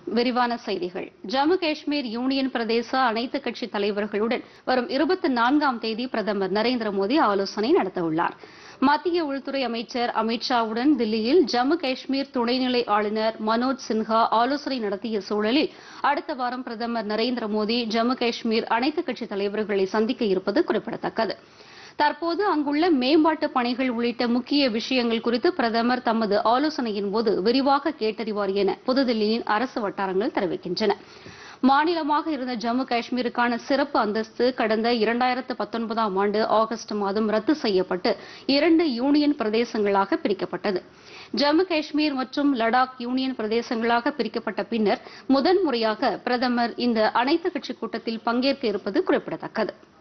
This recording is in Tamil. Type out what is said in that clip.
விரிவான செய்திகள் ஜம்மு காஷ்மீர் யூனியன் பிரதேச அனைத்து கட்சி தலைவர்களுடன் வரும் இருபத்தி நான்காம் தேதி பிரதமர் நரேந்திர மோடி ஆலோசனை நடத்தவுள்ளார் மத்திய உள்துறை அமைச்சர் அமித் ஷாவுடன் தில்லியில் ஜம்மு காஷ்மீர் துணைநிலை ஆளுநர் மனோஜ் சின்ஹா ஆலோசனை நடத்திய சூழலில் அடுத்த வாரம் பிரதமர் நரேந்திர மோடி ஜம்மு காஷ்மீர் அனைத்து கட்சி தலைவர்களை சந்திக்க இருப்பது குறிப்பிடத்தக்கது தற்போது அங்குள்ள மேம்பாட்டு பணிகள் உள்ளிட்ட முக்கிய விஷயங்கள் குறித்து பிரதமர் தமது ஆலோசனையின் போது விரிவாக கேட்டறிவார் என புதுதில்லியின் அரசு வட்டாரங்கள் தெரிவிக்கின்றன மாநிலமாக இருந்த ஜம்மு காஷ்மீருக்கான சிறப்பு அந்தஸ்து கடந்த இரண்டாயிரத்து பத்தொன்பதாம் ஆண்டு ஆகஸ்ட் மாதம் ரத்து செய்யப்பட்டு இரண்டு யூனியன் பிரதேசங்களாக பிரிக்கப்பட்டது ஜம்மு காஷ்மீர் மற்றும் லடாக் யூனியன் பிரதேசங்களாக பிரிக்கப்பட்ட பின்னர் முதன்முறையாக பிரதமர் இந்த அனைத்து கட்சி கூட்டத்தில் பங்கேற்க இருப்பது குறிப்பிடத்தக்கது